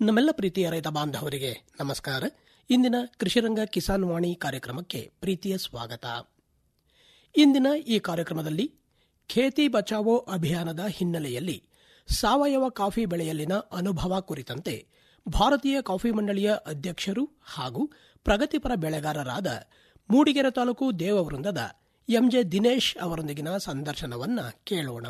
ನಮ್ಮೆಲ್ಲ ಪ್ರೀತಿಯ ರೈತ ಬಾಂಧವರಿಗೆ ನಮಸ್ಕಾರ ಇಂದಿನ ಕೃಷಿರಂಗ ಕಿಸಾನ್ ವಾಣಿ ಕಾರ್ಯಕ್ರಮಕ್ಕೆ ಪ್ರೀತಿಯ ಸ್ವಾಗತ ಇಂದಿನ ಈ ಕಾರ್ಯಕ್ರಮದಲ್ಲಿ ಖೇತಿ ಬಚಾವೋ ಅಭಿಯಾನದ ಹಿನ್ನೆಲೆಯಲ್ಲಿ ಸಾವಯವ ಕಾಫಿ ಬೆಳೆಯಲ್ಲಿನ ಅನುಭವ ಕುರಿತಂತೆ ಭಾರತೀಯ ಕಾಫಿ ಮಂಡಳಿಯ ಅಧ್ಯಕ್ಷರು ಹಾಗೂ ಪ್ರಗತಿಪರ ಬೆಳೆಗಾರರಾದ ಮೂಡಿಗೆರೆ ತಾಲೂಕು ದೇವವೃಂದದ ಎಂಜೆ ದಿನೇಶ್ ಅವರೊಂದಿಗಿನ ಸಂದರ್ಶನವನ್ನ ಕೇಳೋಣ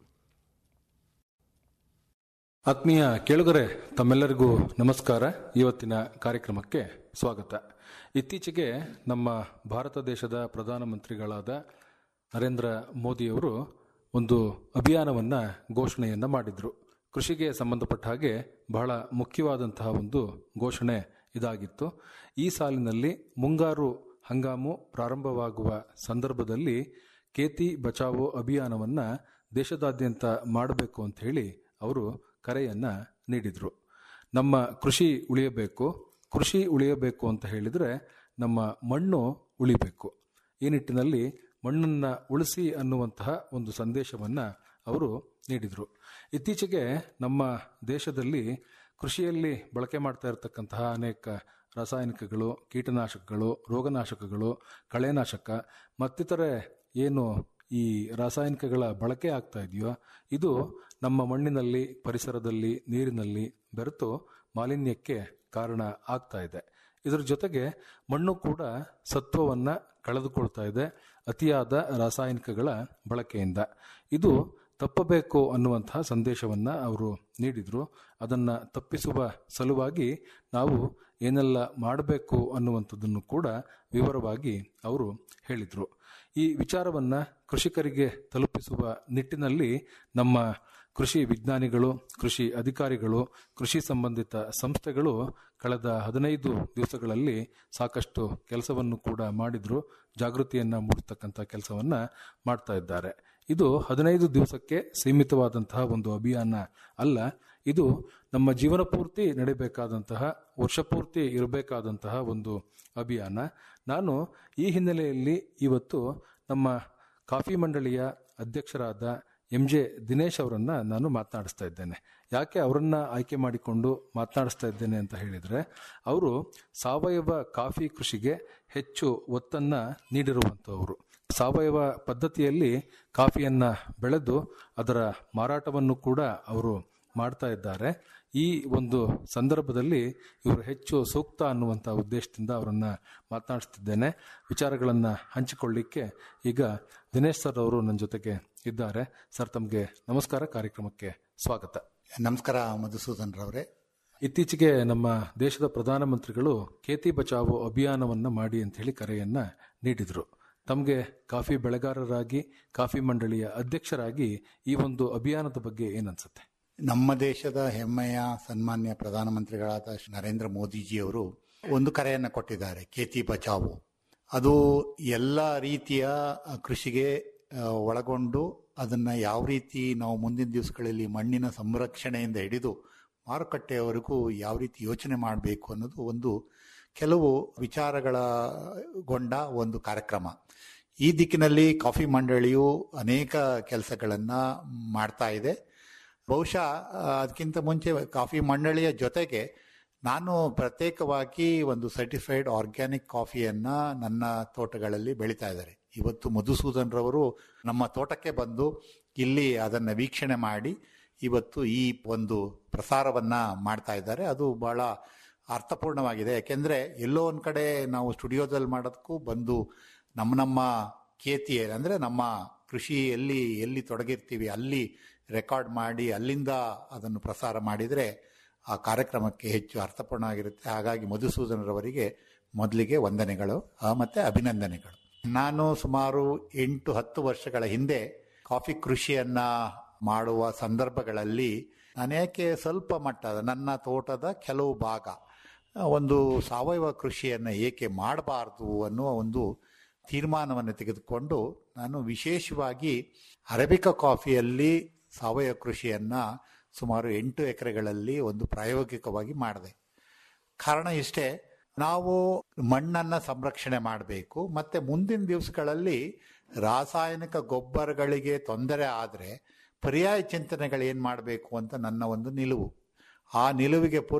ಆತ್ಮೀಯ ಕೇಳುಗರೆ ತಮ್ಮೆಲ್ಲರಿಗೂ ನಮಸ್ಕಾರ ಇವತ್ತಿನ ಕಾರ್ಯಕ್ರಮಕ್ಕೆ ಸ್ವಾಗತ ಇತ್ತೀಚೆಗೆ ನಮ್ಮ ಭಾರತ ದೇಶದ ಪ್ರಧಾನಮಂತ್ರಿಗಳಾದ ನರೇಂದ್ರ ಮೋದಿಯವರು ಒಂದು ಅಭಿಯಾನವನ್ನು ಘೋಷಣೆಯನ್ನು ಮಾಡಿದರು ಕೃಷಿಗೆ ಸಂಬಂಧಪಟ್ಟ ಹಾಗೆ ಬಹಳ ಮುಖ್ಯವಾದಂತಹ ಒಂದು ಘೋಷಣೆ ಇದಾಗಿತ್ತು ಈ ಸಾಲಿನಲ್ಲಿ ಮುಂಗಾರು ಹಂಗಾಮು ಪ್ರಾರಂಭವಾಗುವ ಸಂದರ್ಭದಲ್ಲಿ ಕೇತಿ ಬಚಾವೋ ಅಭಿಯಾನವನ್ನು ದೇಶದಾದ್ಯಂತ ಮಾಡಬೇಕು ಅಂತ ಹೇಳಿ ಅವರು ಕರೆಯನ್ನು ನೀಡಿದರು ನಮ್ಮ ಕೃಷಿ ಉಳಿಯಬೇಕು ಕೃಷಿ ಉಳಿಯಬೇಕು ಅಂತ ಹೇಳಿದರೆ ನಮ್ಮ ಮಣ್ಣು ಉಳಿಬೇಕು ಈ ನಿಟ್ಟಿನಲ್ಲಿ ಮಣ್ಣನ್ನು ಉಳಿಸಿ ಅನ್ನುವಂತಹ ಒಂದು ಸಂದೇಶವನ್ನು ಅವರು ನೀಡಿದರು ಇತ್ತೀಚೆಗೆ ನಮ್ಮ ದೇಶದಲ್ಲಿ ಕೃಷಿಯಲ್ಲಿ ಬಳಕೆ ಮಾಡ್ತಾ ಇರತಕ್ಕಂತಹ ಅನೇಕ ರಾಸಾಯನಿಕಗಳು ಕೀಟನಾಶಕಗಳು ರೋಗನಾಶಕಗಳು ಕಳೆನಾಶಕ ಮತ್ತಿತರೆ ಏನು ಈ ರಾಸಾಯನಿಕಗಳ ಬಳಕೆ ಆಗ್ತಾ ಇದೆಯೋ ಇದು ನಮ್ಮ ಮಣ್ಣಿನಲ್ಲಿ ಪರಿಸರದಲ್ಲಿ ನೀರಿನಲ್ಲಿ ಬೆರೆತು ಮಾಲಿನ್ಯಕ್ಕೆ ಕಾರಣ ಆಗ್ತಾ ಇದೆ ಇದರ ಜೊತೆಗೆ ಮಣ್ಣು ಕೂಡ ಸತ್ವವನ್ನು ಕಳೆದುಕೊಳ್ತಾ ಇದೆ ಅತಿಯಾದ ರಾಸಾಯನಿಕಗಳ ಬಳಕೆಯಿಂದ ಇದು ತಪ್ಪಬೇಕು ಅನ್ನುವಂತಹ ಸಂದೇಶವನ್ನು ಅವರು ನೀಡಿದರು ಅದನ್ನು ತಪ್ಪಿಸುವ ಸಲುವಾಗಿ ನಾವು ಏನೆಲ್ಲ ಮಾಡಬೇಕು ಅನ್ನುವಂಥದ್ದನ್ನು ಕೂಡ ವಿವರವಾಗಿ ಅವರು ಹೇಳಿದರು ಈ ವಿಚಾರವನ್ನು ಕೃಷಿಕರಿಗೆ ತಲುಪಿಸುವ ನಿಟ್ಟಿನಲ್ಲಿ ನಮ್ಮ ಕೃಷಿ ವಿಜ್ಞಾನಿಗಳು ಕೃಷಿ ಅಧಿಕಾರಿಗಳು ಕೃಷಿ ಸಂಬಂಧಿತ ಸಂಸ್ಥೆಗಳು ಕಳೆದ ಹದಿನೈದು ದಿವಸಗಳಲ್ಲಿ ಸಾಕಷ್ಟು ಕೆಲಸವನ್ನು ಕೂಡ ಮಾಡಿದ್ರು ಜಾಗೃತಿಯನ್ನು ಮೂಡಿಸ್ತಕ್ಕಂಥ ಕೆಲಸವನ್ನು ಮಾಡ್ತಾ ಇದ್ದಾರೆ ಇದು ಹದಿನೈದು ದಿವಸಕ್ಕೆ ಸೀಮಿತವಾದಂತಹ ಒಂದು ಅಭಿಯಾನ ಅಲ್ಲ ಇದು ನಮ್ಮ ಜೀವನ ಪೂರ್ತಿ ನಡೀಬೇಕಾದಂತಹ ವರ್ಷಪೂರ್ತಿ ಇರಬೇಕಾದಂತಹ ಒಂದು ಅಭಿಯಾನ ನಾನು ಈ ಹಿನ್ನೆಲೆಯಲ್ಲಿ ಇವತ್ತು ನಮ್ಮ ಕಾಫಿ ಮಂಡಳಿಯ ಅಧ್ಯಕ್ಷರಾದ ಎಂ ಜೆ ದಿನೇಶ್ ಅವರನ್ನ ನಾನು ಮಾತನಾಡಿಸ್ತಾ ಇದ್ದೇನೆ ಯಾಕೆ ಅವರನ್ನ ಆಯ್ಕೆ ಮಾಡಿಕೊಂಡು ಮಾತನಾಡಿಸ್ತಾ ಇದ್ದೇನೆ ಅಂತ ಹೇಳಿದರೆ ಅವರು ಸಾವಯವ ಕಾಫಿ ಕೃಷಿಗೆ ಹೆಚ್ಚು ಒತ್ತನ್ನು ನೀಡಿರುವಂಥವರು ಸಾವಯವ ಪದ್ಧತಿಯಲ್ಲಿ ಕಾಫಿಯನ್ನು ಬೆಳೆದು ಅದರ ಮಾರಾಟವನ್ನು ಕೂಡ ಅವರು ಮಾಡ್ತಾ ಇದ್ದಾರೆ ಈ ಒಂದು ಸಂದರ್ಭದಲ್ಲಿ ಇವರು ಹೆಚ್ಚು ಸೂಕ್ತ ಅನ್ನುವಂಥ ಉದ್ದೇಶದಿಂದ ಅವರನ್ನು ಮಾತನಾಡಿಸ್ತಿದ್ದೇನೆ ವಿಚಾರಗಳನ್ನು ಹಂಚಿಕೊಳ್ಳಿಕ್ಕೆ ಈಗ ದಿನೇಶ್ ಸರ್ ಅವರು ನನ್ನ ಜೊತೆಗೆ ಇದ್ದಾರೆ ಸರ್ ತಮಗೆ ನಮಸ್ಕಾರ ಕಾರ್ಯಕ್ರಮಕ್ಕೆ ಸ್ವಾಗತ ನಮಸ್ಕಾರ ಮಧುಸೂದನ್ ರವರೇ ಇತ್ತೀಚೆಗೆ ನಮ್ಮ ದೇಶದ ಪ್ರಧಾನಮಂತ್ರಿಗಳು ಖೇತಿ ಬಚಾವೋ ಅಭಿಯಾನವನ್ನು ಮಾಡಿ ಅಂತ ಹೇಳಿ ಕರೆಯನ್ನ ನೀಡಿದರು ತಮಗೆ ಕಾಫಿ ಬೆಳೆಗಾರರಾಗಿ ಕಾಫಿ ಮಂಡಳಿಯ ಅಧ್ಯಕ್ಷರಾಗಿ ಈ ಒಂದು ಅಭಿಯಾನದ ಬಗ್ಗೆ ಏನನ್ಸುತ್ತೆ ನಮ್ಮ ದೇಶದ ಹೆಮ್ಮೆಯ ಸನ್ಮಾನ್ಯ ಪ್ರಧಾನಮಂತ್ರಿಗಳಾದ ನರೇಂದ್ರ ಮೋದಿಜಿಯವರು ಒಂದು ಕರೆಯನ್ನು ಕೊಟ್ಟಿದ್ದಾರೆ ಖೇತಿ ಬಚಾವೋ ಅದು ಎಲ್ಲ ರೀತಿಯ ಕೃಷಿಗೆ ಒಳಗೊಂಡು ಅದನ್ನ ಯಾವ ರೀತಿ ನಾವು ಮುಂದಿನ ದಿವಸಗಳಲ್ಲಿ ಮಣ್ಣಿನ ಸಂರಕ್ಷಣೆಯಿಂದ ಹಿಡಿದು ಮಾರುಕಟ್ಟೆಯವರೆಗೂ ಯಾವ ರೀತಿ ಯೋಚನೆ ಮಾಡಬೇಕು ಅನ್ನೋದು ಒಂದು ಕೆಲವು ವಿಚಾರಗಳಗೊಂಡ ಒಂದು ಕಾರ್ಯಕ್ರಮ ಈ ದಿಕ್ಕಿನಲ್ಲಿ ಕಾಫಿ ಮಂಡಳಿಯು ಅನೇಕ ಕೆಲಸಗಳನ್ನು ಮಾಡ್ತಾ ಇದೆ ಬಹುಶಃ ಅದಕ್ಕಿಂತ ಮುಂಚೆ ಕಾಫಿ ಮಂಡಳಿಯ ಜೊತೆಗೆ ನಾನು ಪ್ರತ್ಯೇಕವಾಗಿ ಒಂದು ಸರ್ಟಿಫೈಡ್ ಆರ್ಗ್ಯಾನಿಕ್ ಕಾಫಿಯನ್ನ ನನ್ನ ತೋಟಗಳಲ್ಲಿ ಬೆಳೀತಾ ಇದ್ದಾರೆ ಇವತ್ತು ಮಧುಸೂದನ್ ರವರು ನಮ್ಮ ತೋಟಕ್ಕೆ ಬಂದು ಇಲ್ಲಿ ಅದನ್ನ ವೀಕ್ಷಣೆ ಮಾಡಿ ಇವತ್ತು ಈ ಒಂದು ಪ್ರಸಾರವನ್ನ ಮಾಡ್ತಾ ಇದ್ದಾರೆ ಅದು ಬಹಳ ಅರ್ಥಪೂರ್ಣವಾಗಿದೆ ಯಾಕೆಂದ್ರೆ ಎಲ್ಲೋ ಒಂದ್ ಕಡೆ ನಾವು ಸ್ಟುಡಿಯೋದಲ್ಲಿ ಮಾಡೋದಕ್ಕೂ ಬಂದು ನಮ್ಮ ನಮ್ಮ ಕೇತಿ ಅಂದ್ರೆ ನಮ್ಮ ಕೃಷಿ ಎಲ್ಲಿ ಎಲ್ಲಿ ತೊಡಗಿರ್ತೀವಿ ಅಲ್ಲಿ ರೆಕಾರ್ಡ್ ಮಾಡಿ ಅಲ್ಲಿಂದ ಅದನ್ನು ಪ್ರಸಾರ ಮಾಡಿದರೆ ಆ ಕಾರ್ಯಕ್ರಮಕ್ಕೆ ಹೆಚ್ಚು ಅರ್ಥಪೂರ್ಣವಾಗಿರುತ್ತೆ ಹಾಗಾಗಿ ಮಧುಸೂದನರವರಿಗೆ ಮೊದಲಿಗೆ ವಂದನೆಗಳು ಮತ್ತೆ ಅಭಿನಂದನೆಗಳು ನಾನು ಸುಮಾರು ಎಂಟು ಹತ್ತು ವರ್ಷಗಳ ಹಿಂದೆ ಕಾಫಿ ಕೃಷಿಯನ್ನ ಮಾಡುವ ಸಂದರ್ಭಗಳಲ್ಲಿ ನಾನೇಕೆ ಸ್ವಲ್ಪ ಮಟ್ಟದ ನನ್ನ ತೋಟದ ಕೆಲವು ಭಾಗ ಒಂದು ಸಾವಯವ ಕೃಷಿಯನ್ನು ಏಕೆ ಮಾಡಬಾರ್ದು ಅನ್ನುವ ಒಂದು ತೀರ್ಮಾನವನ್ನು ತೆಗೆದುಕೊಂಡು ನಾನು ವಿಶೇಷವಾಗಿ ಅರೇಬಿಕಾ ಕಾಫಿಯಲ್ಲಿ ಸಾವಯವ ಕೃಷಿಯನ್ನ ಸುಮಾರು ಎಂಟು ಎಕರೆಗಳಲ್ಲಿ ಒಂದು ಪ್ರಾಯೋಗಿಕವಾಗಿ ಮಾಡಿದೆ ಕಾರಣ ಇಷ್ಟೇ ನಾವು ಮಣ್ಣನ್ನ ಸಂರಕ್ಷಣೆ ಮಾಡಬೇಕು ಮತ್ತೆ ಮುಂದಿನ ದಿವಸಗಳಲ್ಲಿ ರಾಸಾಯನಿಕ ಗೊಬ್ಬರಗಳಿಗೆ ತೊಂದರೆ ಆದರೆ ಪರ್ಯಾಯ ಚಿಂತನೆಗಳು ಏನು ಮಾಡಬೇಕು ಅಂತ ನನ್ನ ಒಂದು ನಿಲುವು ಆ ನಿಲುವಿಗೆ ಪೂರ್ವ